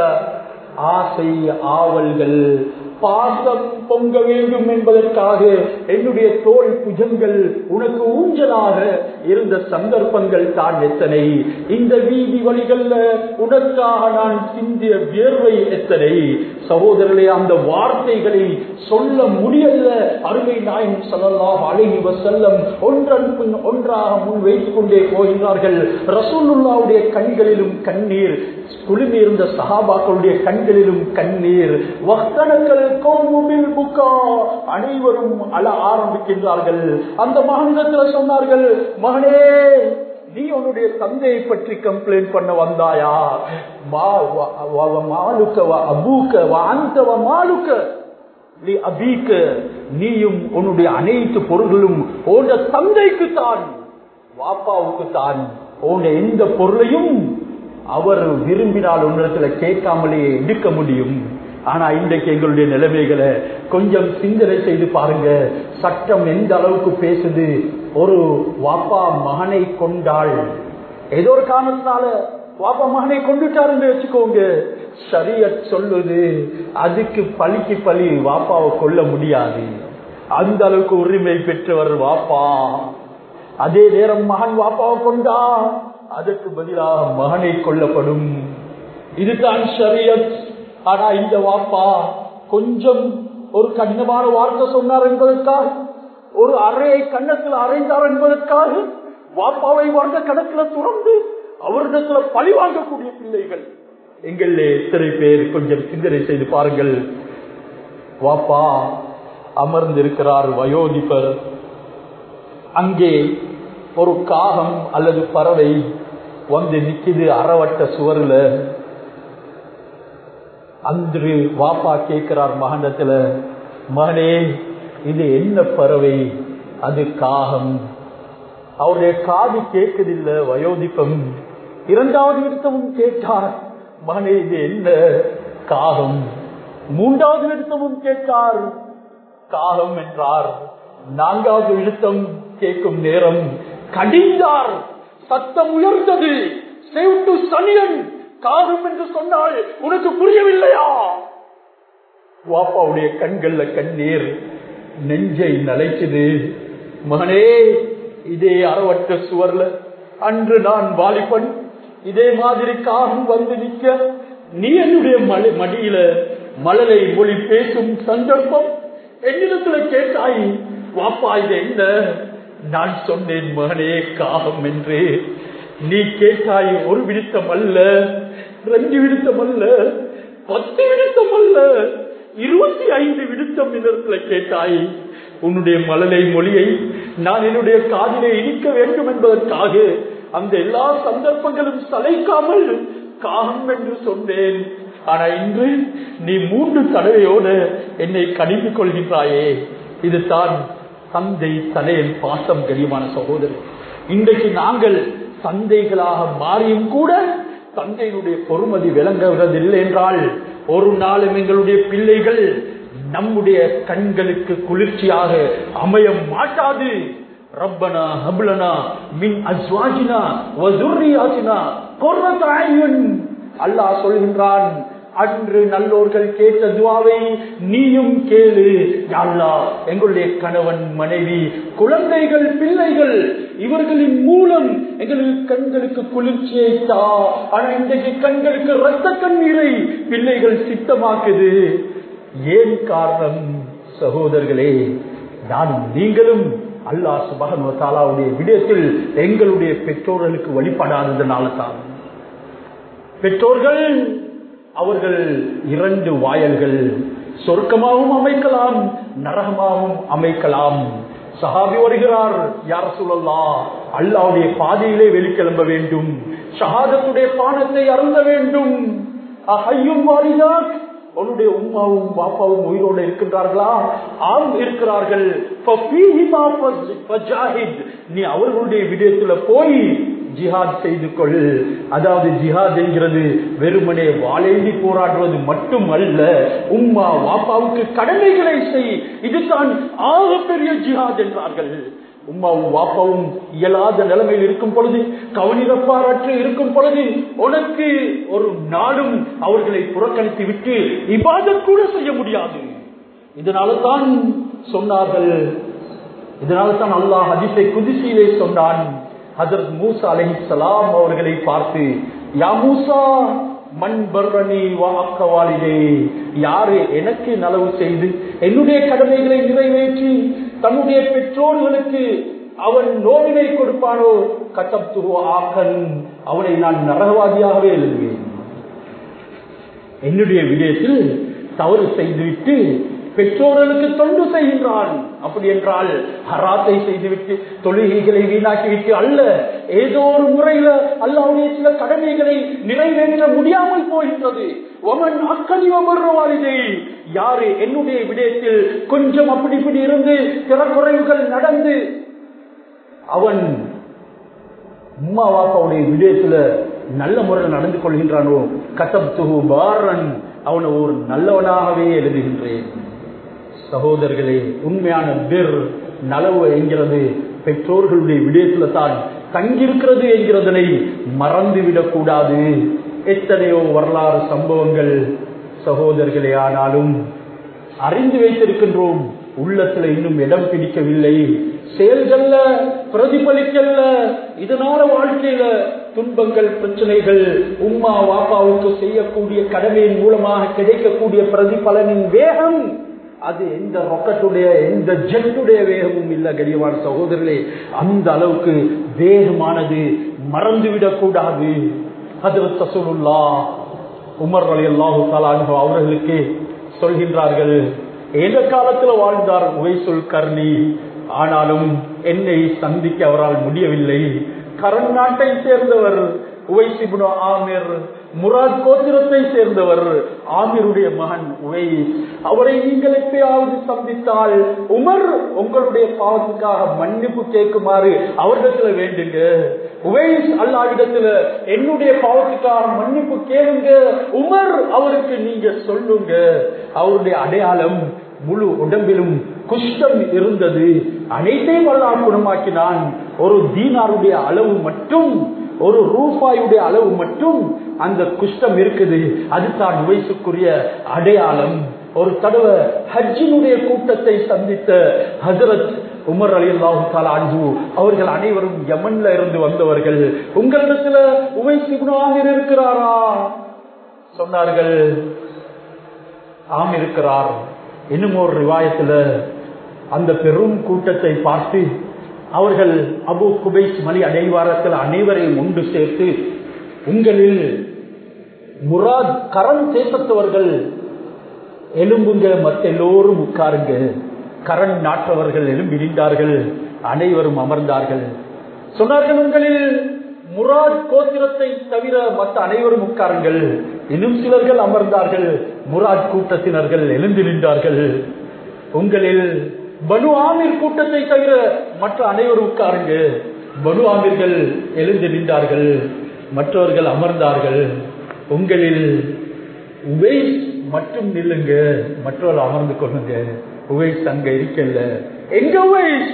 ஆசை ஆவல்கள் பாசம் பொங்க வேண்டும் என்பதற்காக என்னுடைய தோல் புஜங்கள் உனக்கு ஊஞ்சலாக இருந்த சந்தர்ப்பங்கள் தான் எத்தனை இந்த வீதி வழிகள்ல உனக்காக நான் சிந்திய வியர்வை எத்தனை சகோதரர்களே அந்த வார்த்தைகளை சொல்ல முடியல அருமை நாயும் சொல்லலாம் அழகி செல்லம் ஒன்றன் பின் ஒன்றாக முன் வைத்துக் கொண்டே போகின்றார்கள் ரசூலுல்லாவுடைய கண்களிலும் கண்ணீர் குழுமி இருந்த சகாபாக்களுடைய கண்களிலும் கண்ணீர் வக்தனக்கள் கோமுமில் புக்கா அனைவரும் அழ ஆரம்பிக்கின்றார்கள் அந்த மகனிடத்தில் சொன்னார்கள் மகனே நீ உன்னுடைய தந்தையை பற்றி கம்ப்ளைண்ட் பண்ண வந்தாயா மாலுக்க அபூக்க அந்த மாலுக்க லி அபீக்க நீயும் உன்னுடைய அனைத்து பொருள்களும் உன்னுடைய தந்தைக்கு தான் வாப்பாவுக்கு தான் உன்னுடைய எந்த பொருளையும் அவர் விரும்பினால் உன்னிடத்துல கேட்காமலே எடுக்க முடியும் ஆனா இன்றைக்கு எங்களுடைய நிலைமைகளை கொஞ்சம் சிந்தனை செய்து பாருங்க சட்டம் எந்த அளவுக்கு பேசுது ஒரு வாப்பா மகனை கொண்டாள் ஏதோ ஒரு காரணத்தினால வாப்பா மகனை கொண்டுட்டாருன்னு வச்சுக்கோங்க சரிய சொல்லுது அதுக்கு பழிக்கு பழி வாப்பாவை கொல்ல முடியாது அந்த அளவுக்கு உரிமை பெற்றவர் வாப்பா அதே நேரம் மகன் வாப்பாவை கொண்டா அதற்கு பதிலாக மகனை கொல்லப்படும் இதுதான் ஷரியத் ஆனா இந்த வாப்பா கொஞ்சம் ஒரு கடினமான வார்த்தை சொன்னார் என்பதற்காக ஒரு அறையை கண்ணத்தில் அறைந்தார் என்பதற்காக வாப்பாவை வருட கணக்கில் துறந்து அவரிடத்துல பழி வாங்கக்கூடிய பிள்ளைகள் எங்களே எத்தனை பேர் கொஞ்சம் சிந்தனை செய்து பாருங்கள் வாப்பா அமர்ந்திருக்கிறார் வயோதிபர் அங்கே ஒரு காகம் அல்லது பறவை வந்து நிக்குது அறவட்ட சுவர்ல அன்று வாப்பா கேட்கிறார் மகண்டத்துல மகனே இது என்ன பறவை அது காகம் அவருடைய காது கேட்கதில்லை வயோதிப்பம் இரண்டாவது விருத்தமும் கேட்டார் மகனே இது என்ன காகம் மூன்றாவது விருத்தமும் கேட்டார் காகம் என்றார் நான்காவது விழுத்தம் கேட்கும் நேரம் கடிந்தார் சத்தம் உயர்ந்தது செவிட்டு சனியன் காகம் என்று சொன்னால் உனக்கு புரியவில்லையா வாப்பாவுடைய கண்கள்ல கண்ணீர் நெஞ்சை நலைக்குது மகனே இதே அறவட்ட சுவர்ல அன்று நான் வாலிபன் இதே மாதிரி காகம் வந்து நிற்க நீ என்னுடைய மலை மடியில மலரை மொழி பேசும் சந்தர்ப்பம் என்னிடத்துல கேட்டாய் வாப்பா இது என்ன நான் சொன்னேன் மகனே காகம் என்று நீ கேட்டாய் ஒரு விடுத்தம் அல்ல ரெண்டு விடுத்தம் அல்ல பத்து விடுத்தம் அல்ல இருபத்தி ஐந்து விடுத்தம் இடத்துல கேட்டாய் உன்னுடைய மலலை மொழியை நான் என்னுடைய காதிலே இனிக்க வேண்டும் என்பதற்காக அந்த எல்லா சந்தர்ப்பங்களும் சளைக்காமல் காகம் என்று சொன்னேன் ஆனா இன்று நீ மூன்று தடவையோடு என்னை கணிந்து கொள்கின்றாயே இதுதான் தந்தை தலையின் பாசம் கரியமான சகோதரி இன்றைக்கு நாங்கள் தந்தைகளாக மாறியும் கூட தந்தையினுடைய பொறுமதி விளங்குவதில்லை என்றால் ஒரு நாளும் எங்களுடைய பிள்ளைகள் நம்முடைய கண்களுக்கு குளிர்ச்சியாக அமைய மாட்டாது ரப்பனா ஹபுலனா மின் அஸ்வாஜினா வசுர்ரியாசினா கொர்ரத்தாயுன் அல்லாஹ் சொல்கின்றான் அன்று நல்லோர்கள் கேட்ட துவாவை நீயும் கேளு அல்லா எங்களுடைய கணவன் மனைவி குழந்தைகள் பிள்ளைகள் இவர்களின் மூலம் எங்களுக்கு கண்களுக்கு குளிர்ச்சியை தா ஆனா இன்றைக்கு கண்களுக்கு ரத்த கண்ணீரை பிள்ளைகள் சித்தமாக்குது ஏன் காரணம் சகோதரர்களே நான் நீங்களும் அல்லாஹ் சுபகன் தாலாவுடைய விடயத்தில் எங்களுடைய பெற்றோர்களுக்கு வழிபடாததுனால தான் பெற்றோர்கள் அவர்கள் இரண்டு வாயல்கள் சொர்க்கமாகவும் அமைக்கலாம் நரகமாகவும் அமைக்கலாம் சஹாபி வருகிறார் யார் சொல்லலா அல்லாவுடைய பாதையிலே வெளிக்கிளம்ப வேண்டும் ஷஹாதத்துடைய பானத்தை அருந்த வேண்டும் ஐயும் வாரிதான் உன்னுடைய உமாவும் பாப்பாவும் உயிரோடு இருக்கின்றார்களா ஆம் இருக்கிறார்கள் நீ அவர்களுடைய விடயத்துல போய் ஜிஹாத் செய்து கொள் அதாவது ஜிஹாத் என்கிறது வெறுமனே வாழேந்தி போராடுவது மட்டும் அல்ல உம்மா வாப்பாவுக்கு கடமைகளை செய் இதுதான் ஆகப்பெரிய ஜிஹாத் என்றார்கள் உம்மாவும் வாப்பாவும் இயலாத நிலைமையில் இருக்கும் பொழுது கவனிரப்பாரற்று இருக்கும் பொழுது உனக்கு ஒரு நாளும் அவர்களை புறக்கணித்து விட்டு இபாதத் கூட செய்ய முடியாது இதனால தான் சொன்னார்கள் இதனால தான் அல்லாஹ் அதிசை குதிசையிலே சொன்னான் ஹசரத் மூசா அலஹி சலாம் அவர்களை பார்த்து யா மூசா மண் பர்ரணி வாக்கவாளிலே யாரு எனக்கு நலவு செய்து என்னுடைய கடமைகளை நிறைவேற்றி தன்னுடைய பெற்றோர்களுக்கு அவன் நோவினை கொடுப்பானோ கட்டப்து ஆக்கன் அவனை நான் நரகவாதியாகவே எழுதுவேன் என்னுடைய விடயத்தில் தவறு செய்துவிட்டு பெற்றோர்களுக்கு தொண்டு செய்கின்றான் அப்படி என்றால் ஹராத்தை செய்துவிட்டு தொழுகைகளை வீணாக்கிவிட்டு அல்ல ஏதோ ஒரு முறையில அல்லாவுடைய சில கடமைகளை நிறைவேற்ற முடியாமல் போகின்றது ஒமன் அக்கனி ஒமர்வாளிதை யாரு என்னுடைய விடயத்தில் கொஞ்சம் அப்படி இப்படி இருந்து திறக்குறைவுகள் நடந்து அவன் உம்மா வாப்பாவுடைய விடயத்துல நல்ல முறையில் நடந்து கொள்கின்றானோ கசப் துகு பாரன் அவனை ஒரு நல்லவனாகவே எழுதுகின்றேன் சகோதரர்களே உண்மையான பெர் நலவு என்கிறது பெற்றோர்களுடைய விடயத்துல தான் தங்கியிருக்கிறது என்கிறதனை மறந்துவிடக் கூடாது எத்தனையோ வரலாறு சம்பவங்கள் சகோதரர்களே ஆனாலும் அறிந்து வைத்திருக்கின்றோம் உள்ளத்துல இன்னும் இடம் பிடிக்கவில்லை செயல்கள்ல பிரதிபலிக்கல்ல இதனால வாழ்க்கையில துன்பங்கள் பிரச்சனைகள் உம்மா வாப்பாவுக்கு செய்யக்கூடிய கடமையின் மூலமாக கிடைக்கக்கூடிய பிரதிபலனின் வேகம் அது எந்த ரொக்கத்துடைய எந்த ஜெட்டுடைய வேகமும் இல்ல கரியமான சகோதரர்களே அந்த அளவுக்கு வேகமானது மறந்துவிடக் கூடாது அது ரசூலுல்லா உமர் அலி அல்லாஹு அவர்களுக்கு சொல்கின்றார்கள் எந்த காலத்துல வாழ்ந்தார் உவைசுல் கர்ணி ஆனாலும் என்னை சந்திக்க அவரால் முடியவில்லை கரண் நாட்டை சேர்ந்தவர் உவைசிபுனோ ஆமிர் முராத் கோத்திரத்தை சேர்ந்தவர் ஆமிருடைய மகன் உவை அவரை நீங்கள் எப்பயாவது சந்தித்தால் உமர் உங்களுடைய பாவத்துக்காக மன்னிப்பு கேட்குமாறு அவரிடத்துல வேண்டுங்க உவைஸ் அல்லாவிடத்துல என்னுடைய பாவத்துக்காக மன்னிப்பு கேளுங்க உமர் அவருக்கு நீங்க சொல்லுங்க அவருடைய அடையாளம் முழு உடம்பிலும் குஷ்டம் இருந்தது அனைத்தையும் அல்லாஹ் குணமாக்கினான் ஒரு தீனாருடைய அளவு மட்டும் ஒரு ரூபாயுடைய அளவு மட்டும் அந்த குஷ்டம் இருக்குது அதுதான் வயசுக்குரிய அடையாளம் ஒரு தடவை ஹஜ்ஜினுடைய கூட்டத்தை சந்தித்த ஹசரத் உமர் அலி அல்லாஹு அன்பு அவர்கள் அனைவரும் யமன்ல இருந்து வந்தவர்கள் உங்களிடத்துல உவைசிபுனாக இருக்கிறாரா சொன்னார்கள் ஆம் இருக்கிறார் இன்னும் ஒரு ரிவாயத்துல அந்த பெரும் கூட்டத்தை பார்த்து அவர்கள் அபு குபைஸ் மலி அடைவாரத்தில் அனைவரையும் ஒன்று சேர்த்து உங்களில் முராத் கரண் தேசத்தவர்கள் எலும்புங்க மற்ற எல்லோரும் உட்காருங்க கரண் நாட்டவர்கள் எலும்பிடிந்தார்கள் அனைவரும் அமர்ந்தார்கள் சொன்னார்கள் உங்களில் முராத் கோத்திரத்தை தவிர மற்ற அனைவரும் உட்காருங்கள் இன்னும் சிலர்கள் அமர்ந்தார்கள் முராத் கூட்டத்தினர்கள் எழுந்து நின்றார்கள் உங்களில் பனு ஆமீர் கூட்டத்தை தவிர மற்ற அனைவரும் உட்காருங்க பனு ஆமீர்கள் எழுந்து நின்றார்கள் மற்றவர்கள் அமர்ந்தார்கள் உங்களில் உவைஸ் மட்டும் நில்லுங்க மற்றவர்கள் அமர்ந்து கொள்ளுங்க உவைஸ் அங்க இருக்கல எங்க உவைஸ்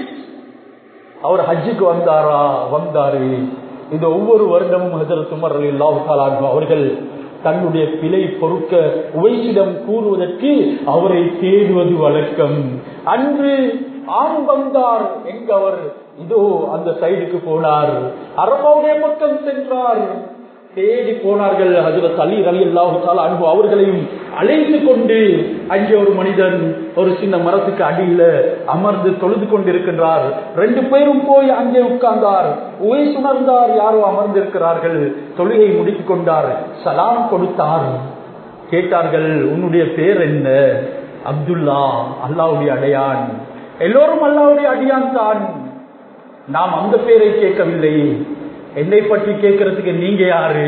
அவர் ஹஜ்ஜுக்கு வந்தாரா வந்தாரு இந்த ஒவ்வொரு வருடமும் ஹசரத் உமர் அலி அல்லாஹு அவர்கள் தன்னுடைய பிழை பொறுக்க உவைசிடம் கூறுவதற்கு அவரை தேடுவது வழக்கம் அன்று ஆண் வந்தார் எங்க அவர் இதோ அந்த சைடுக்கு போனார் அரபாவுடைய பக்கம் சென்றார் தேடி போனார்கள் ஹசரத் அலி அலி அல்லாஹு அன்பு அவர்களையும் அழைத்து கொண்டு அங்கே ஒரு மனிதன் ஒரு சின்ன மரத்துக்கு அடியில அமர்ந்து தொழுது கொண்டிருக்கின்றார் ரெண்டு பேரும் போய் அங்கே உட்கார்ந்தார் உவை சுணர்ந்தார் யாரோ அமர்ந்திருக்கிறார்கள் தொழுகை முடித்துக் கொண்டார் சலாம் கொடுத்தார் கேட்டார்கள் உன்னுடைய பேர் என்ன அப்துல்லா அல்லாவுடைய அடையான் எல்லோரும் அல்லாவுடைய அடியான் தான் நாம் அந்த பேரை கேட்கவில்லை என்னை பற்றி கேட்கறதுக்கு நீங்க யாரு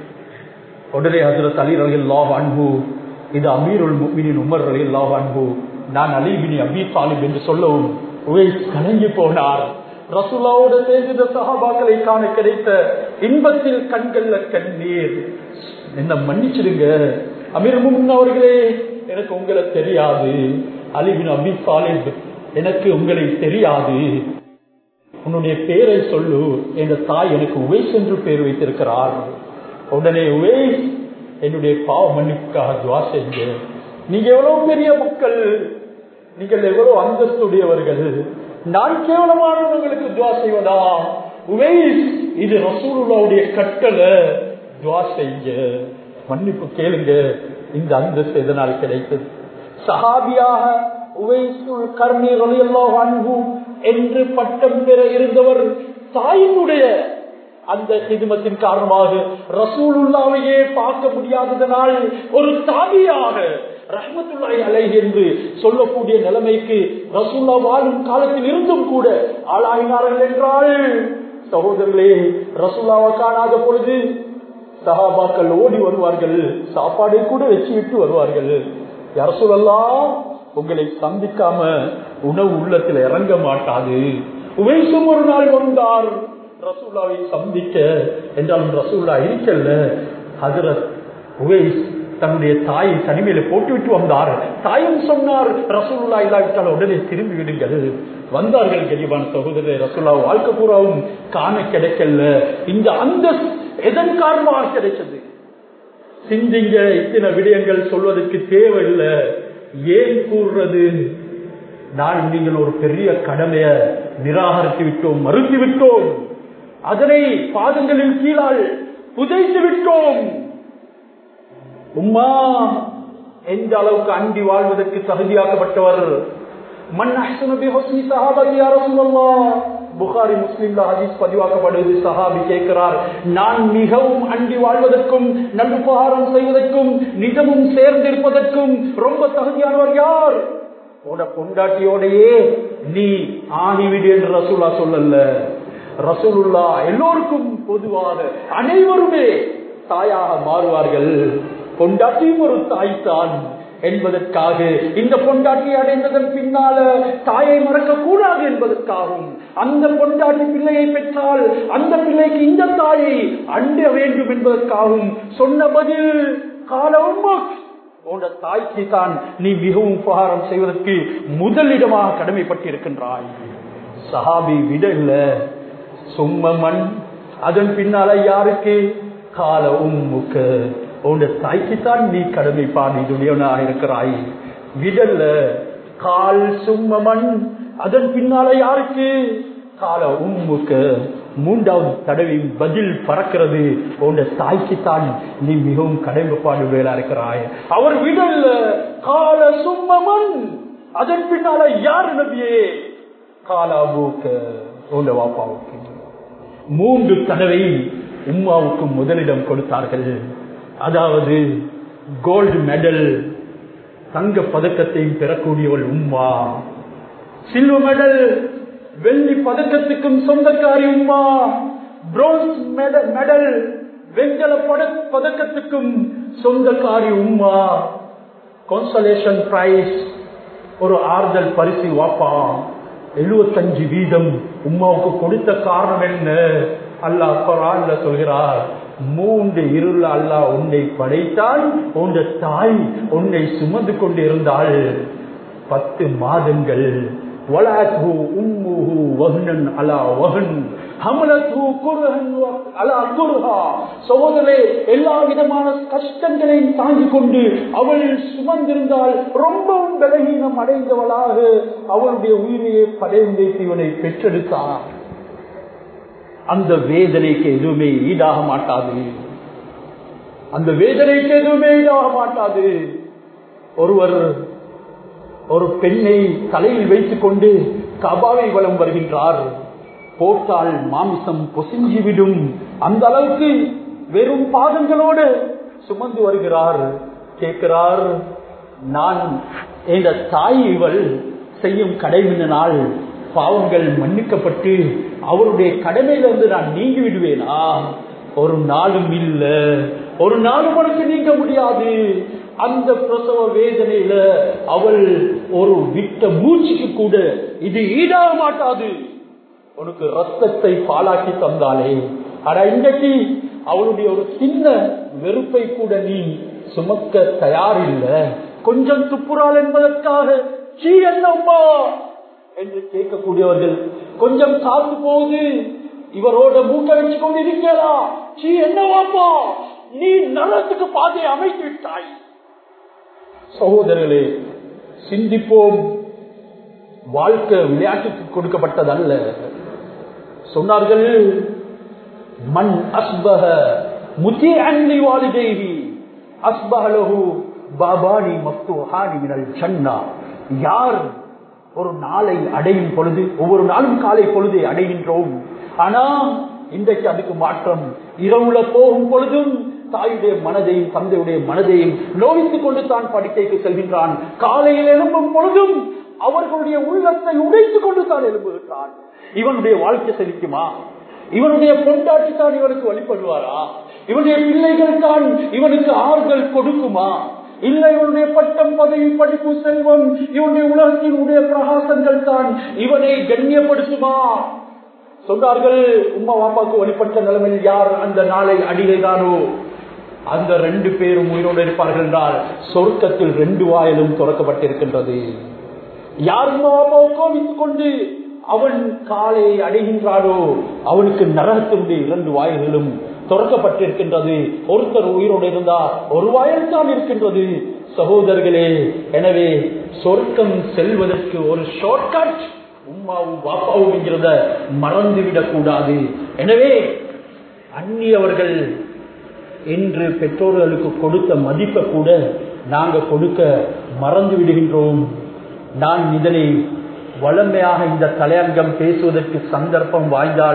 உடனே ஹசரத் அலி அலி அல்லாஹ் அன்பு இது அமீருல் முக்மினின் உமர் அலி அல்லாஹ் அன்பு நான் அலிபினி அபி தாலிப் என்று சொல்லவும் உவைஸ் கலங்கி போனார் ரசுல்லாவோட சேர்ந்த சகாபாக்களை காண கிடைத்த இன்பத்தில் கண்கள்ல கண்ணீர் என்ன மன்னிச்சிடுங்க அமீர் முன் அவர்களே எனக்கு உங்களை தெரியாது அலிபின் அபி தாலிப் எனக்கு உங்களை தெரியாது உன்னுடைய பேரை சொல்லு என்ற தாய் எனக்கு உவேஸ் என்று பேர் வைத்திருக்கிறார் உடனே உவேஸ் என்னுடைய பாவ மன்னிப்புக்காக துவா செய்யுங்க நீங்க எவ்வளவு பெரிய மக்கள் நீங்கள் எவ்வளவு அந்தஸ்துடையவர்கள் நான் கேவலமானவர்களுக்கு துவா செய்வதா உவேஸ் இது ரசூலுல்லாவுடைய கட்டளை துவா செய்யுங்க மன்னிப்பு கேளுங்க இந்த அந்தஸ்து எதனால் கிடைத்தது சஹாபியாக உவைசுல் கர்ணி ரலியல்லாஹு அன்ஹு என்று பட்டம் பெற இருந்தவர் தாயினுடைய அந்த ஹிதுமத்தின் காரணமாக ரசூலுல்லாவையே பார்க்க முடியாததனால் ஒரு தாபியாக ரஹ்மத்துல்லாஹி அலைஹி என்று சொல்லக்கூடிய நிலைமைக்கு ரசூல்லா வாழும் காலத்தில் இருந்தும் கூட ஆளாகினார்கள் என்றால் சகோதரர்களே ரசூல்லாவை காணாத பொழுது சஹாபாக்கள் ஓடி வருவார்கள் சாப்பாடை கூட வச்சு விட்டு வருவார்கள் யார் சொல்லலாம் உங்களை சந்திக்காம உணவு உள்ளத்தில் இறங்க மாட்டாது உவைசும் ஒரு நாள் வந்தார் ரசூல்லாவை சந்திக்க என்றாலும் ரசூல்லா இருக்கல்ல ஹசரத் உவைஸ் தன்னுடைய தாயை தனிமையில போட்டுவிட்டு வந்தார் தாயும் சொன்னார் ரசூல்லா இல்லாவிட்டால் உடனே திரும்பி விடுங்கள் வந்தார்கள் கரிபான் சகோதரர் ரசூல்லா வாழ்க்கை பூராவும் காண கிடைக்கல இந்த அந்த எதன் காரணமாக கிடைச்சது சிந்திங்க இத்தனை விடயங்கள் சொல்வதற்கு தேவையில்லை ஏன் கூறுறது நான் நீங்கள் ஒரு பெரிய கடமைய நிராகரித்து விட்டோம் மறுத்து விட்டோம் அதனை பாதங்களின் கீழால் புதைத்து விட்டோம் உம்மா எந்த அளவுக்கு அண்டி வாழ்வதற்கு தகுதியாக்கப்பட்டவர் மண் அஹ்சனபி ஹஸ்னி சஹாபதி யா ரசூலல்லாஹ் புகாரி முஸ்லிம்ல ஹதீஸ் பதிவாக்கப்படுவது சஹாபி கேட்கிறார் நான் மிகவும் அண்டி வாழ்வதற்கும் நல்லுபகாரம் செய்வதற்கும் நிஜமும் சேர்ந்திருப்பதற்கும் ரொம்ப தகுதியானவர் யார் உன பொண்டாட்டியோடையே நீ ஆகிவிடு என்று ரசூலா சொல்லல ரசூலுல்லா எல்லோருக்கும் பொதுவாக அனைவருமே தாயாக மாறுவார்கள் பொண்டாட்டியும் ஒரு தாய் தான் என்பதற்காக இந்த பொண்டாட்டியை அடைந்ததன் பின்னால தாயை மறக்க கூடாது என்பதற்காகவும் அந்த பொண்டாட்டி பிள்ளையை பெற்றால் அந்த பிள்ளைக்கு இந்த தாயை அண்ட வேண்டும் என்பதற்காகவும் சொன்ன பதில் கால உன்னோட தாய்க்கு தான் நீ மிகவும் உபகாரம் செய்வதற்கு முதலிடமாக கடமைப்பட்டிருக்கின்றாய் சஹாபி விட இல்ல சும்மமன் அதன் பின்னால யாருக்கு கால உம்முக்க உன்னோட தாய்க்குத்தான் நீ கடமைப்பான் இதுடையவனாக இருக்கிறாய் விடல்ல கால் சும்மமன் அதன் பின்னால யாருக்கு கால உம்முக்க மூன்றாவது தடவை பதில் பறக்கிறது உன்ன தாய்க்குத்தான் நீ மிகவும் கடமைப்பாடுகளா இருக்கிறாய் அவர் விடல்ல கால சும்மமன் அதன் பின்னால யார் நபியே காலாபூக்க உன்ன வாப்பாவுக்கு மூன்று தடவை உம்மாவுக்கு முதலிடம் கொடுத்தார்கள் அதாவது கோல்டு மெடல் தங்க பதக்கத்தையும் பெறக்கூடியவள் உம்மா சில்வர் மெடல் வெள்ளி பதக்கத்துக்கும் சொந்தக்காரி உம்மா பிரோன்ஸ் மெடல் வெங்கல பட பதக்கத்துக்கும் சொந்தக்காரி உம்மா கான்சலேஷன் பிரைஸ் ஒரு ஆறுதல் பரிசு வாப்பா எழுபத்தஞ்சு வீதம் உம்மாவுக்கு கொடுத்த காரணம் என்ன அல்லாஹ் குரான்ல சொல்கிறார் மூன்று இருள் அல்லாஹ் உன்னை படைத்தால் உன் தாய் உன்னை சுமந்து கொண்டு இருந்தாள் பத்து மாதங்கள் வளாத்ஹு உம்முஹு வஹ்னன் அலா வஹன் ஹமலத்ஹு குர்ஹன் அலா குர்ஹா சகோதரே எல்லா விதமான கஷ்டங்களையும் தாங்கிக் கொண்டு அவள் சுமந்திருந்தால் ரொம்பவும் பலகீனம் அடைந்தவளாக அவளுடைய உயிரையே படையும் வைத்து இவனை பெற்றெடுத்தார் அந்த வேதனைக்கு எதுவுமே ஈடாக மாட்டாது அந்த வேதனைக்கு எதுவுமே ஈடாக மாட்டாது ஒருவர் ஒரு பெண்ணை தலையில் வைத்துக் கொண்டு கபாவை வளம் வருகின்றார் போட்டால் மாமிசம் பொசிஞ்சிவிடும் அந்த அளவுக்கு வெறும் பாதங்களோடு சுமந்து வருகிறார் கேட்கிறார் நான் என்ற தாய் இவள் செய்யும் கடைவினால் பாவங்கள் மன்னிக்கப்பட்டு அவருடைய கடமையிலிருந்து நான் நீங்கி விடுவேனா ஒரு நாளும் இல்ல ஒரு நாளும் உனக்கு நீங்க முடியாது அந்த பிரசவ வேதனையில அவள் ஒரு விட்ட மூச்சுக்கு கூட இது ஈடாக மாட்டாது உனக்கு ரத்தத்தை பாலாக்கி தந்தாலே ஆனா இன்றைக்கு அவளுடைய ஒரு சின்ன வெறுப்பை கூட நீ சுமக்க தயாரில்லை கொஞ்சம் துப்புறாள் என்பதற்காக சீ என்னம்மா என்று கேட்கக்கூடியவர்கள் கொஞ்சம் காத்து போகுது இவரோட மூட்டை வச்சு கொண்டு இருக்கலாம் சீ என்னவாப்பா நீ நலத்துக்கு பாதையை அமைத்து விட்டாய் சகோதரர்களே சிந்திப்போம் வாழ்க்கை விளையாட்டுக்கு கொடுக்கப்பட்டதல்ல சொன்னார்கள் மண் அஸ்பக முத்தி அன்னி வாலிதேவி அஸ்பகலகு பாபானி மப்துஹானி மினல் சன்னா யார் ஒரு நாளை அடையும் பொழுது ஒவ்வொரு நாளும் காலை பொழுதை அடைகின்றோம் ஆனா இன்றைக்கு அதுக்கு மாற்றம் இரவுல போகும் பொழுதும் தாயுடைய மனதையும் தந்தையுடைய மனதையும் நோவித்துக் கொண்டு தான் படுக்கைக்கு செல்கின்றான் காலையில் எழும்பும் பொழுதும் அவர்களுடைய உள்ளத்தை உடைத்துக் கொண்டு தான் எழும்புகின்றான் இவனுடைய வாழ்க்கை செழிக்குமா இவனுடைய பொண்டாட்டி தான் இவனுக்கு வழிபடுவாரா இவனுடைய பிள்ளைகள் தான் இவனுக்கு ஆறுதல் கொடுக்குமா இல்லை இவனுடைய பட்டம் பதவி படிப்பு செல்வம் இவனுடைய உலகத்தினுடைய பிரகாசங்கள் தான் இவனை கண்ணியப்படுத்துமா சொன்னார்கள் உம்மா பாப்பாக்கு வழிபட்ட நிலைமையில் யார் அந்த நாளை அடிகைதானோ அந்த ரெண்டு பேரும் உயிரோடு இருப்பார்கள் என்றால் சொர்க்கத்தில் ரெண்டு வாயிலும் திறக்கப்பட்டிருக்கின்றது யார் உம்மா பாப்பாவை கோபித்துக் கொண்டு அவன் காலை அடைகின்றானோ அவனுக்கு நரகத்தினுடைய இரண்டு வாயில்களும் திறக்கப்பட்டிருக்கின்றது ஒருத்தர் உயிரோடு இருந்தா ஒரு வாயில் தான் இருக்கின்றது சகோதரர்களே எனவே சொர்க்கம் செல்வதற்கு ஒரு ஷார்ட்கட் உம்மாவும் பாப்பாவும் என்கிறத மறந்துவிடக் கூடாது எனவே அந்நியவர்கள் என்று பெற்றோர்களுக்கு கொடுத்த மதிப்பை கூட நாங்க கொடுக்க மறந்து விடுகின்றோம் நான் இதனை வளமையாக இந்த தலையங்கம் பேசுவதற்கு சந்தர்ப்பம் வாய்ந்தால்